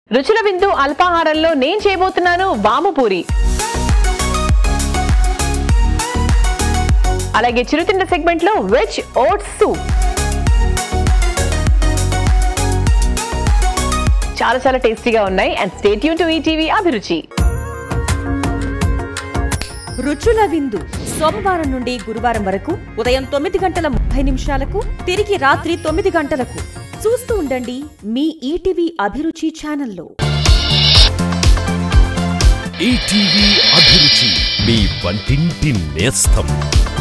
రుచుల విందు అల్పాహారంలో నేను చేయబోతున్నాను వాముపూరి అలాగే చిరుతిండ సెగ్మెంట్ లో వెజ్ ఓట్స్ సూప్ చాలా చాలా టేస్టీగా ఉన్నాయి అండ్ స్టేట్ యూన్ టు ఈటీవీ అభిరుచి రుచుల విందు సోమవారం నుండి గురువారం వరకు ఉదయం తొమ్మిది గంటల ముప్పై నిమిషాలకు తిరిగి రాత్రి తొమ్మిది గంటలకు చూస్తూ ఉండండి మీ ఈటీవీ అభిరుచి ఛానల్లో ఈటీవీ అభిరుచి మీ వంటింటి నేస్తం